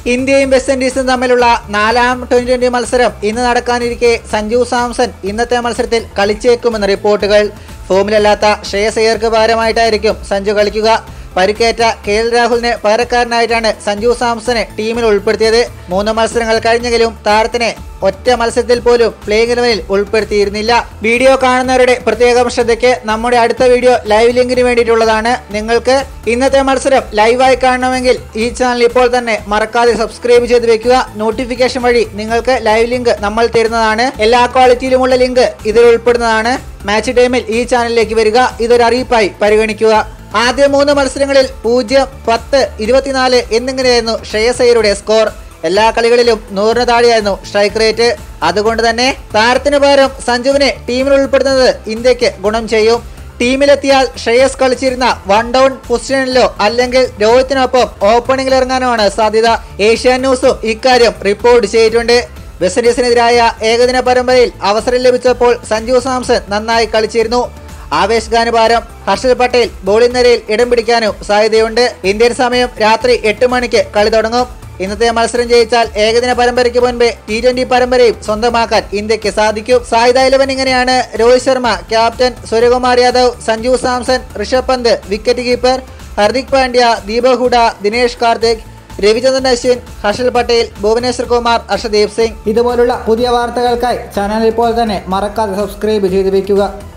ഇന്ത്യയും വെസ്റ്റ് ഇൻഡീസും തമ്മിലുള്ള നാലാം ട്വന്റി ട്വന്റി മത്സരം ഇന്ന് നടക്കാനിരിക്കെ സഞ്ജു സാംസൺ ഇന്നത്തെ മത്സരത്തിൽ കളിച്ചേക്കുമെന്ന് റിപ്പോർട്ടുകൾ ഫോമിലല്ലാത്ത ശ്രേയസ് അയ്യർക്ക് പകരമായിട്ടായിരിക്കും സഞ്ജു കളിക്കുക പരിക്കേറ്റ കെ എൽ രാഹുലിന് പകരക്കാരനായിട്ടാണ് സഞ്ജു സാംസനെ ടീമിൽ ഉൾപ്പെടുത്തിയത് മൂന്ന് മത്സരങ്ങൾ കഴിഞ്ഞെങ്കിലും താരത്തിനെ ഒറ്റ മത്സരത്തിൽ പോലും പ്ലേയിങ് ഇലവനിൽ ഉൾപ്പെടുത്തിയിരുന്നില്ല വീഡിയോ കാണുന്നവരുടെ പ്രത്യേകം ശ്രദ്ധയ്ക്ക് നമ്മുടെ അടുത്ത വീഡിയോ ലൈവ് ലിങ്കിന് വേണ്ടിയിട്ടുള്ളതാണ് നിങ്ങൾക്ക് ഇന്നത്തെ മത്സരം ലൈവായി കാണണമെങ്കിൽ ഈ ചാനൽ ഇപ്പോൾ തന്നെ മറക്കാതെ സബ്സ്ക്രൈബ് ചെയ്ത് വെക്കുക നോട്ടിഫിക്കേഷൻ വഴി നിങ്ങൾക്ക് ലൈവ് ലിങ്ക് നമ്മൾ തരുന്നതാണ് എല്ലാ ക്വാളിറ്റിയിലുമുള്ള ലിങ്ക് ഇതിൽ ഉൾപ്പെടുന്നതാണ് മാച്ച് ടൈമിൽ ഈ ചാനലിലേക്ക് വരിക ഇതൊരു അറിയിപ്പായി പരിഗണിക്കുക ആദ്യ മൂന്ന് മത്സരങ്ങളിൽ പൂജ്യം പത്ത് ഇരുപത്തിനാല് എന്നിങ്ങനെയായിരുന്നു ശ്രേയസ് അയ്യരുടെ സ്കോർ എല്ലാ കളികളിലും നൂറിന് താഴെയായിരുന്നു സ്ട്രൈക്ക് റേറ്റ് അതുകൊണ്ട് തന്നെ താരത്തിന് പകരം സഞ്ജുവിനെ ടീമിൽ ഉൾപ്പെടുത്തുന്നത് ഇന്ത്യക്ക് ഗുണം ചെയ്യും ടീമിലെത്തിയാൽ ശ്രേയസ് കളിച്ചിരുന്ന വൺ ഡൗൺ പൊസിഷനിലോ അല്ലെങ്കിൽ രോഹിത്തിനൊപ്പം ഓപ്പണിംഗിൽ ഇറങ്ങാനുമാണ് സാധ്യത ഏഷ്യാൻ ന്യൂസും ഇക്കാര്യം റിപ്പോർട്ട് ചെയ്തിട്ടുണ്ട് വെസ്റ്റ് ഇൻഡീസിനെതിരായ ഏകദിന പരമ്പരയിൽ അവസരം ലഭിച്ചപ്പോൾ സഞ്ജു സാംസൺ നന്നായി കളിച്ചിരുന്നു ആവേശ് ഖാന് പകരം ഹർഷൽ പട്ടേൽ ബോളിംഗ് നിരയിൽ ഇടം പിടിക്കാനും സാധ്യതയുണ്ട് ഇന്ത്യൻ സമയം രാത്രി എട്ട് മണിക്ക് കളി തുടങ്ങും ഇന്നത്തെ മത്സരം ജയിച്ചാൽ ഏകദിന പരമ്പരയ്ക്ക് മുൻപേ ടി ട്വന്റി പരമ്പരയും സ്വന്തമാക്കാൻ ഇന്ത്യക്ക് സാധിക്കും സായുധ ഇലവൻ ഇങ്ങനെയാണ് Rohit Sharma captain Suryakumar Yadav Sanju Samson Rishabh Pant wicket keeper Hardik Pandya Deepak Hooda Dinesh Karthik Ravichandran Ashwin Harshal Patel Bhuvneshwar Kumar Harshdeep Singh ഇതുപോലുള്ള പുതിയ വാർത്തകൾക്കായി ചാനൽ ഇപ്പോൾ തന്നെ മറക്കാതെ സബ്സ്ക്രൈബ് ചെയ്ത് വെക്കുക